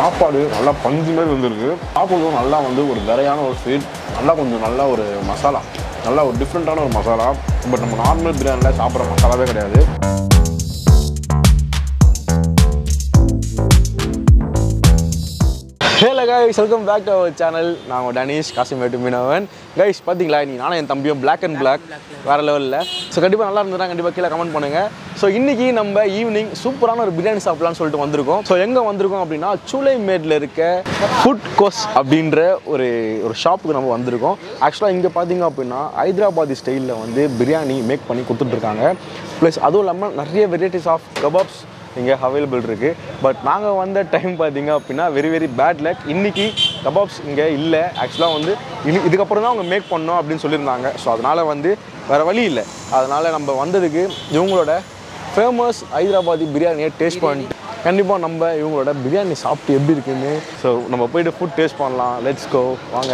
சாப்பாடு நல்லா பஞ்சு மாதிரி வந்துருக்கு சாப்பிடுறதும் நல்லா வந்து ஒரு விரையான ஒரு ஸ்வீட் நல்லா கொஞ்சம் நல்லா ஒரு மசாலா நல்லா ஒரு டிஃப்ரெண்ட்டான ஒரு மசாலா பட் நம்ம நார்மல் பிரியாணியில் சாப்பிட்ற மசாலாவே கிடையாது hello guys welcome back to our channel நான் உங்கள் டனீஷ் காசிமேட்டு மீனவன் கைஸ் பார்த்தீங்களா நீ நானும் என் தம்பியும் Black அண்ட் Black வேறு லெவலில் ஸோ கண்டிப்பாக நல்லா இருந்ததுனா கண்டிப்பாக கீழே கமெண்ட் பண்ணுங்கள் ஸோ இன்றைக்கி நம்ம ஈவினிங் சூப்பரான ஒரு பிரியாணி சாப்பிடலாம்னு சொல்லிட்டு வந்திருக்கோம் ஸோ எங்கே வந்திருக்கோம் அப்படின்னா சூளைமேடில் இருக்க ஃபுட் கோஸ் அப்படின்ற ஒரு ஒரு ஷாப்புக்கு நம்ம வந்திருக்கோம் ஆக்சுவலாக இங்கே பார்த்தீங்க அப்படின்னா ஹைதராபாதி ஸ்டைலில் வந்து பிரியாணி மேக் பண்ணி கொடுத்துட்ருக்காங்க ப்ளஸ் அதுவும் இல்லாமல் நிறைய வெரைட்டிஸ் ஆஃப் கபாப்ஸ் இங்கே அவைலபிள் இருக்குது பட் நாங்கள் வந்த டைம் பார்த்தீங்க அப்படின்னா வெரி வெரி பேட் லக் இன்னைக்கு கபாப்ஸ் இங்கே இல்லை ஆக்சுவலாக வந்து இனி இதுக்கப்புறம் தான் அவங்க மேக் பண்ணோம் அப்படின்னு சொல்லியிருந்தாங்க ஸோ அதனால் வந்து வேறு வழி இல்லை அதனால் நம்ம வந்ததுக்கு இவங்களோட ஃபேமஸ் ஹைதராபாதி பிரியாணியை டேஸ்ட் பண்ணிட்டு கண்டிப்பாக நம்ம இவங்களோட பிரியாணி சாப்பிட்டு எப்படி இருக்குன்னு ஸோ நம்ம போயிட்டு ஃபுட் டேஸ்ட் பண்ணலாம் லெட்ஸ் கோ வாங்க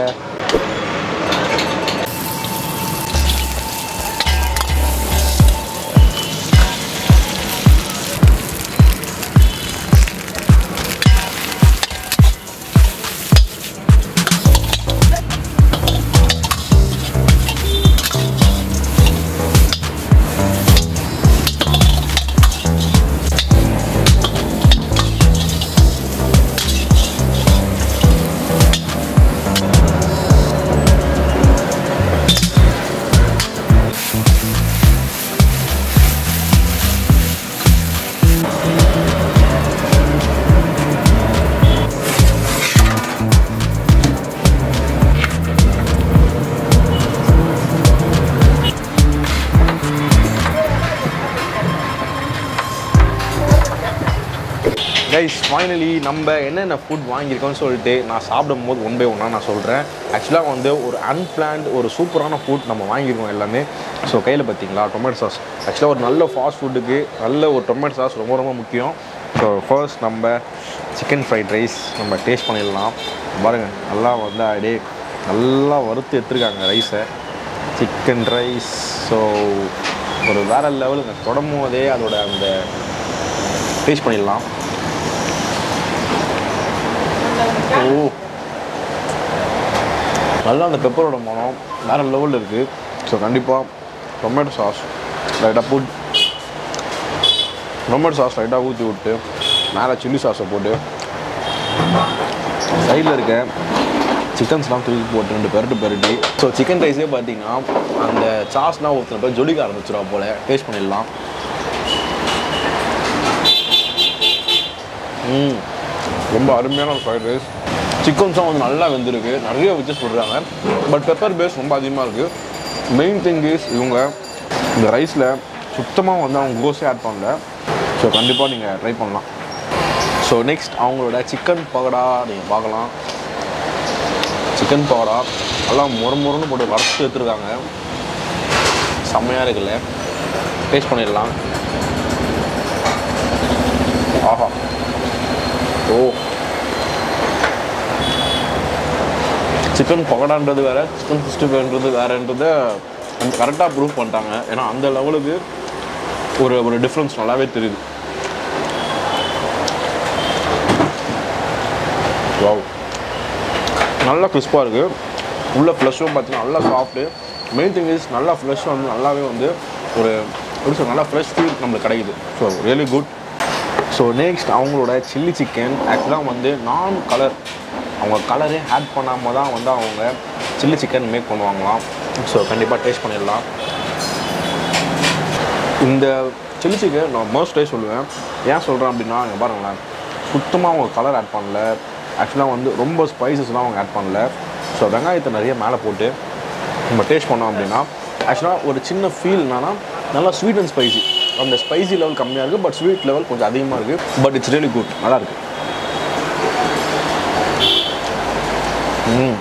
கைஸ் ஃபைனலி நம்ம என்னென்ன ஃபுட் வாங்கியிருக்கோம்னு சொல்லிட்டு நான் சாப்பிடும் போது ஒன் பை ஒன்னாக நான் சொல்கிறேன் ஆக்சுவலாக வந்து ஒரு அன்பிளான்ட் ஒரு சூப்பரான ஃபுட் நம்ம வாங்கியிருக்கோம் எல்லாமே ஸோ கையில் பார்த்தீங்களா டொமேட்டோ சாஸ் ஆக்சுவலாக ஒரு நல்ல ஃபாஸ்ட் ஃபுட்டுக்கு நல்ல ஒரு டொமேட்டோ சாஸ் ரொம்ப ரொம்ப முக்கியம் ஸோ ஃபர்ஸ்ட் நம்ம சிக்கன் ஃப்ரைட் ரைஸ் நம்ம டேஸ்ட் பண்ணிடலாம் பாருங்கள் நல்லா வந்து அப்படியே நல்லா வறுத்து எடுத்துருக்காங்க ரைஸை சிக்கன் ரைஸ் ஸோ ஒரு வேறு லெவலுங்க தொடரும் போதே அதோட அந்த டேஸ்ட் பண்ணிடலாம் ஓ நல்லா அந்த பெப்பரோட மனம் வேறு லெவலில் இருக்குது ஸோ கண்டிப்பாக டொமேட்டோ சாஸ் லைட்டாக போட்டு டொமேட்டோ சாஸ் லைட்டாக ஊற்றி விட்டு மேலே சில்லி சாஸை போட்டு சைடில் இருக்க சிக்கன்ஸ்லாம் தூக்கி போட்டு ரெண்டு பெரட்டு பெரட்டி ஸோ சிக்கன் ரைஸே பார்த்தீங்கன்னா அந்த சாஸ்லாம் ஒருத்தர் போய் ஜொலிக்க ஆரம்பிச்சிடும் போல் டேஸ்ட் பண்ணிடலாம் ம் ரொம்ப அருமையான ஒரு ஃப்ரைட் ரைஸ் சிக்கன்ஸும் வந்து நல்லா வெந்திருக்கு நிறைய வச்சு சொல்கிறாங்க பட் பெப்பர் பேஸ் ரொம்ப அதிகமாக இருக்குது மெயின் திங் இஸ் இவங்க இந்த ரைஸில் சுத்தமாக வந்து அவங்க கோஸே ஆட் பண்ணல ஸோ கண்டிப்பாக நீங்கள் ட்ரை பண்ணலாம் ஸோ நெக்ஸ்ட் அவங்களோட சிக்கன் பகடா நீங்கள் பார்க்கலாம் சிக்கன் பகடா நல்லா முறு முறுன்னு போட்டு வறுத்து எடுத்துருக்காங்க செம்மையாக இருக்குல்ல டேஸ்ட் பண்ணிடலாம் ஆஹா ஓ சிக்கன் பகடான்றது வேறு சிக்கன் சிக்ஸ்டி ஃபைவ்ன்றது வேறுன்றதை கரெக்டாக ப்ரூவ் பண்ணிட்டாங்க ஏன்னா அந்த லெவலுக்கு ஒரு ஒரு டிஃப்ரென்ஸ் நல்லாவே தெரியுது வாவ் நல்லா கிறிஸ்பாக இருக்குது உள்ள ஃப்ளஷும் பார்த்தீங்கன்னா நல்லா சாஃப்ட்டு மெயின் திங் இஸ் நல்லா ஃப்ளஷ் வந்து நல்லாவே வந்து ஒரு எப்படி சொல்ல நல்லா ஃப்ரெஷ் ஃபீல் நம்மளுக்கு கிடைக்குது so really good so next அவங்களோட சில்லி சிக்கன் ஆக்சுவலாக வந்து நான் கலர் அவங்க கலரே ஆட் பண்ணாமல் தான் வந்து அவங்க சில்லி சிக்கன் மேக் பண்ணுவாங்களாம் ஸோ கண்டிப்பாக டேஸ்ட் பண்ணிடலாம் இந்த சில்லி சிக்கன் நான் மோஸ்ட் டே சொல்லுவேன் ஏன் சொல்கிறேன் அப்படின்னா இங்கே பாருங்களேன் சுத்தமாக அவங்க கலர் ஆட் பண்ணல ஆக்சுவலாக வந்து ரொம்ப ஸ்பைசஸ்லாம் அவங்க ஆட் பண்ணல ஸோ வெங்காயத்தை நிறைய மேலே போட்டு நம்ம டேஸ்ட் பண்ணோம் அப்படின்னா ஆக்சுவலாக ஒரு சின்ன ஃபீல் என்னன்னா நல்லா ஸ்வீட் அண்ட் ஸ்பைசி அந்த ஸ்பைசி லெவல் கம்மியாக இருக்குது பட் ஸ்வீட் லெவல் கொஞ்சம் அதிகமாக இருக்குது பட் இட்ஸ் ரியலி குட் நல்லா இருக்கு ம்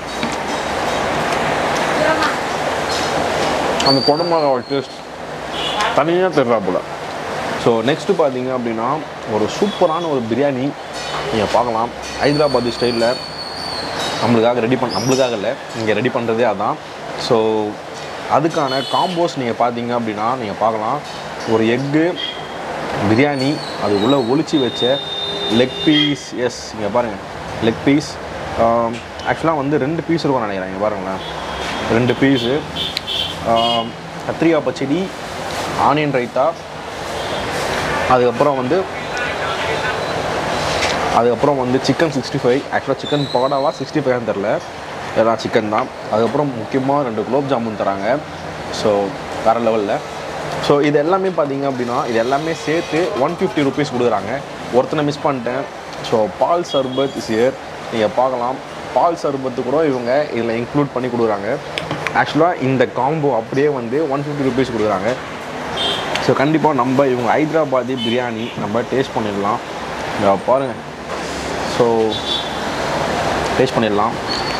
அந்த குடமிளகாவோட டேஸ்ட் தனியாக தெரிறா போல ஸோ நெக்ஸ்ட்டு பார்த்தீங்க அப்படின்னா ஒரு சூப்பரான ஒரு பிரியாணி நீங்கள் பார்க்கலாம் ஹைதராபாதி ஸ்டைலில் நம்மளுக்காக ரெடி பண்ண நம்மளுக்காக இல்லை இங்கே ரெடி பண்ணுறதே அதான் ஸோ அதுக்கான காம்போஸ் நீங்கள் பார்த்தீங்க அப்படின்னா நீங்கள் பார்க்கலாம் ஒரு எக்கு பிரியாணி அது உள்ளே ஒளிச்சு வச்ச லெக் பீஸ் எஸ் இங்கே பாருங்கள் லெக் பீஸ் ஆக்சுவலாக வந்து ரெண்டு பீஸ் இருக்கும் நினைக்கிறேன் இங்க பாருங்களேன் ரெண்டு பீஸு கத்திரிக்காய் பச்சடி ஆனியன் ரைத்தா அதுக்கப்புறம் வந்து அதுக்கப்புறம் வந்து சிக்கன் சிக்ஸ்டி ஃபைவ் ஆக்சுவலாக சிக்கன் பகோடாவா சிக்ஸ்டி ஃபைவ்னு தெரில எல்லாம் சிக்கன் தான் அதுக்கப்புறம் முக்கியமாக ரெண்டு குலோப் ஜாமுன் தராங்க ஸோ வேறு லெவலில் ஸோ இது எல்லாமே பார்த்தீங்க அப்படின்னா இது எல்லாமே சேர்த்து ஒன் ஃபிஃப்டி ருபீஸ் கொடுக்குறாங்க ஒருத்தனை மிஸ் பண்ணிட்டேன் ஸோ பால் சர்பத் இஸ் இயர் நீங்கள் பார்க்கலாம் பால் சர்பத்து கூட இவங்க இதில் இன்க்ளூட் பண்ணி கொடுக்குறாங்க ஆக்சுவலாக இந்த காம்போ அப்படியே வந்து ஒன் ஃபிஃப்டி ருபீஸ் கொடுக்குறாங்க ஸோ கண்டிப்பாக நம்ம இவங்க ஹைதராபாதி பிரியாணி நம்ம டேஸ்ட் பண்ணிடலாம் இங்க பாருங்க ஸோ டேஸ்ட் பண்ணிடலாம்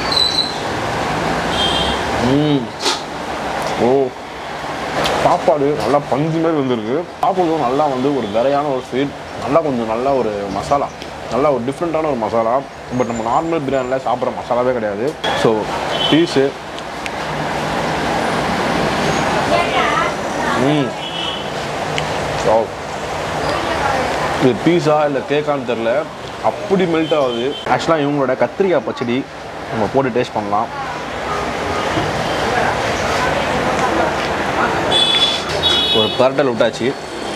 ம் ஓ சாப்பாடு நல்லா பஞ்சு மாதிரி வந்திருக்கு சாப்பிடுறதும் நல்லா வந்து ஒரு விரையான ஒரு ஸ்வீட் நல்லா கொஞ்சம் நல்லா ஒரு மசாலா நல்லா ஒரு டிஃப்ரெண்ட்டான ஒரு மசாலா பட் நம்ம நார்மல் பிரியாணியில் சாப்பிட்ற மசாலாவே கிடையாது ஸோ பீஸு ம் ஓ இது பீஸா இல்லை கேக்கான்னு தெரில அப்படி மெல்ட் ஆகுது ஆக்சுவலாக இவங்களோட கத்திரிக்காய் பச்சடி நம்ம போட்டு டேஸ்ட் பண்ணலாம் ஒரு பரட்டல் விட்டாச்சு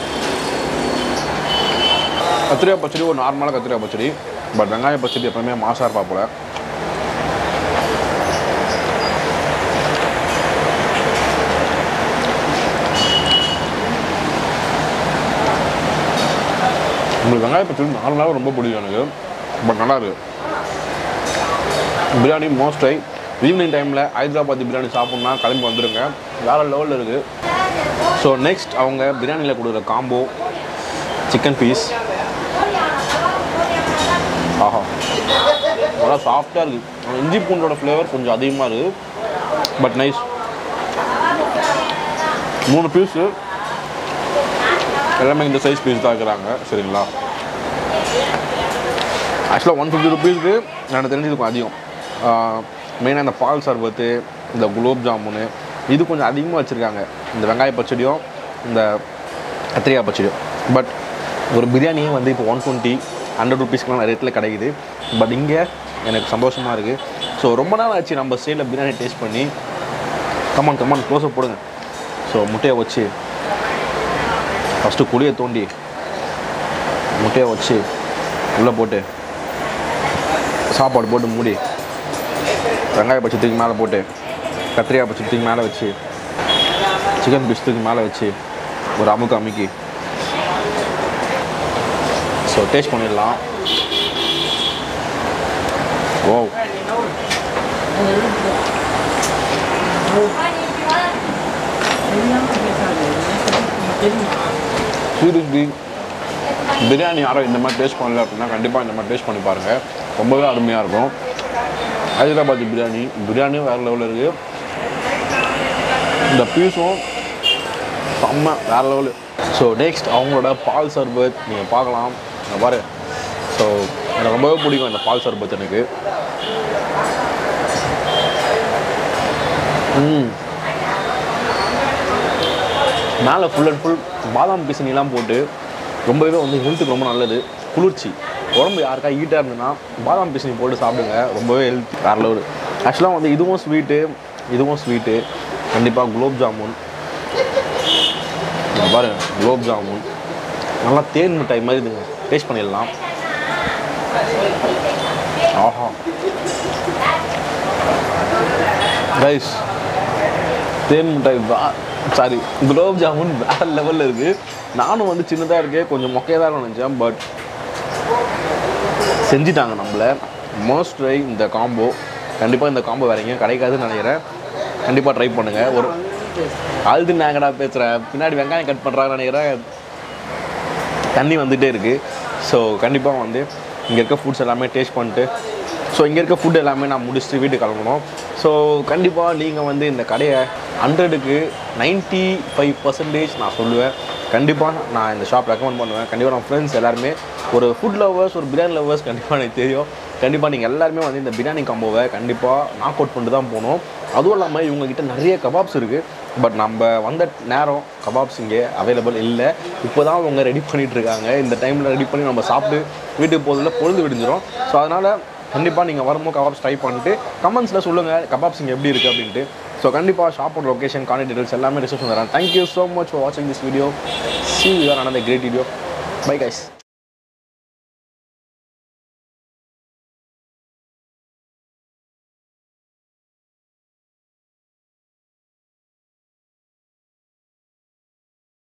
கத்திரிக்காய் பச்சடி ஒரு நார்மலான கத்திரிக்காய் பச்சடி பட் வெங்காய பச்சடி எப்பவுமே மாசாக இருப்பா போல உங்களுக்கு வெங்காய பச்சடி நார்மலாக ரொம்ப பிடிக்கும் எனக்கு பட் நல்லா இருக்கு பிரியாணி மோஸ்ட் ஐ ஈவினிங் டைமில் ஹைதராபாத் பிரியாணி சாப்பிட்ணுன்னா கிளம்பி வந்துடுங்க வேறு லெவலில் இருக்குது ஸோ நெக்ஸ்ட் அவங்க பிரியாணியில் கொடுக்குற காம்போ சிக்கன் பீஸ் ஆஹா நல்லா சாஃப்டாக இருக்குது இஞ்சி பூண்டோட ஃப்ளேவர் கொஞ்சம் அதிகமாக இருக்குது பட் நைஸ் மூணு பீஸு எல்லாமே இந்த சைஸ் பீஸ் தான் இருக்கிறாங்க சரிங்களா ஆக்சுவலாக ஒன் ஃபிஃப்டி ருபீஸ்க்கு எனக்கு தெரிஞ்சு இது கொஞ்சம் அதிகம் மெயினாக இந்த பால் சர்பத்து இந்த குலோப் ஜாமுனு இது கொஞ்சம் அதிகமாக வச்சுருக்காங்க இந்த வெங்காய பச்சடியும் இந்த கத்திரிக்காய் பச்சடியும் பட் ஒரு பிரியாணியே வந்து இப்போ ஒன் டுவெண்ட்டி ஹண்ட்ரட் ருபீஸ்க்குலாம் நிறைய இடத்துல கிடைக்குது பட் இங்கே எனக்கு சந்தோஷமாக இருக்குது ஸோ ரொம்ப நாள் ஆச்சு நம்ம ஸ்டைலில் பிரியாணி டேஸ்ட் பண்ணி கமான் கமான் க்ளோஸை போடுங்க ஸோ முட்டையை வச்சு ஃபஸ்ட்டு குழியை தோண்டி முட்டையை வச்சு உள்ளே போட்டு சாப்பாடு போட்டு மூடி வெங்காய பச்சை தூக்கி மேலே போட்டு கத்திரிக்காய் பச்சை தூக்கி மேலே வச்சு சிக்கன் பீஸ் தூக்கி மேலே வச்சு ஒரு அமுக்கு அமுக்கி ஸோ டேஸ்ட் பண்ணிடலாம் ஓ சீரியஸ்லி பிரியாணி யாரும் இந்த மாதிரி டேஸ்ட் பண்ணல அப்படின்னா கண்டிப்பாக இந்த மாதிரி டேஸ்ட் பண்ணி பாருங்கள் ரொம்பவே அருமையாக இருக்கும் ஹைதராபாத் பிரியாணி பிரியாணியும் வேறு லெவலில் இருக்குது இந்த பீஸும் செம்ம வேறு லெவலு ஸோ நெக்ஸ்ட் அவங்களோட பால் சர்பத் நீங்கள் பார்க்கலாம் இங்க பாரு ஸோ எனக்கு ரொம்பவே பிடிக்கும் இந்த பால் சர்பத் எனக்கு ம் மேலே ஃபுல் அண்ட் ஃபுல் பாதாம் பிசினிலாம் போட்டு ரொம்பவே வந்து ஹெல்த்துக்கு ரொம்ப நல்லது குளிர்ச்சி உடம்பு யாருக்கா ஹீட்டாக இருந்ததுன்னா பாதாம் பிசினி போட்டு சாப்பிடுங்க ரொம்பவே ஹெல்த் வேறு லெவலு ஆக்சுவலாக வந்து இதுவும் ஸ்வீட்டு இதுவும் ஸ்வீட்டு கண்டிப்பாக குலோப் ஜாமுன் இங்க பாருங்க குலோப் ஜாமுன் நல்லா தேன் மிட்டாய் மாதிரி இதுங்க டேஸ்ட் பண்ணிடலாம் ஆஹா ரைஸ் தேன் மிட்டாய் வா சாரி குலோப் ஜாமுன் வேற லெவலில் இருக்குது நானும் வந்து சின்னதாக இருக்கே கொஞ்சம் மொக்கையாக தான் நினச்சேன் பட் செஞ்சிட்டாங்க நம்மளை மோஸ்ட் ட்ரை இந்த காம்போ கண்டிப்பாக இந்த காம்போ வேற எங்கேயும் கிடைக்காதுன்னு நினைக்கிறேன் கண்டிப்பாக ட்ரை பண்ணுங்கள் ஒரு அழுது நாங்கடா பேசுகிறேன் பின்னாடி வெங்காயம் கட் பண்ணுறாங்கன்னு நினைக்கிறேன் தண்ணி வந்துகிட்டே இருக்குது ஸோ கண்டிப்பாக வந்து இங்கே இருக்க ஃபுட்ஸ் எல்லாமே டேஸ்ட் பண்ணிட்டு ஸோ இங்கே இருக்க ஃபுட் எல்லாமே நான் முடிச்சுட்டு வீட்டுக்கு கிளம்பணும் ஸோ கண்டிப்பாக நீங்கள் வந்து இந்த கடையை ஹண்ட்ரடுக்கு நைன்ட்டி ஃபைவ் பர்சன்டேஜ் நான் சொல்லுவேன் கண்டிப்பாக நான் இந்த ஷாப் ரெக்கமெண்ட் பண்ணுவேன் கண்டிப்பாக நான் ஃப்ரெண்ட்ஸ் எல்லாருமே ஒரு ஃபுட் லவர்ஸ் ஒரு பிரியாணி லவர்ஸ் கண்டிப்பாக எனக்கு தெரியும் கண்டிப்பாக நீங்கள் எல்லாருமே வந்து இந்த பிரியாணி காம்போவை கண்டிப்பாக நாக் அவுட் பண்ணிட்டு தான் போகணும் அதுவும் இல்லாமல் இவங்ககிட்ட நிறைய கபாப்ஸ் இருக்குது பட் நம்ம வந்த நேரம் கபாப்ஸ் இங்கே அவைலபிள் இல்லை இப்போ தான் அவங்க ரெடி பண்ணிட்டு இருக்காங்க இந்த டைமில் ரெடி பண்ணி நம்ம சாப்பிட்டு வீட்டுக்கு போகிறதுல பொழுது விடிஞ்சிரும் ஸோ அதனால் கண்டிப்பாக நீங்கள் வரும்போது கபாப்ஸ் ட்ரை பண்ணிட்டு கமெண்ட்ஸில் சொல்லுங்கள் கபாப்ஸ் இங்கே எப்படி இருக்குது அப்படின்ட்டு ஸோ கண்டிப்பாக ஷாப்போட லொக்கேஷன் கான்டாக்ட் டீடைல்ஸ் எல்லாமே டிஸ்கஷன் தரேன் தேங்க்யூ ஸோ மச் ஃபார் வாட்சிங் this video see you are another great video bye guys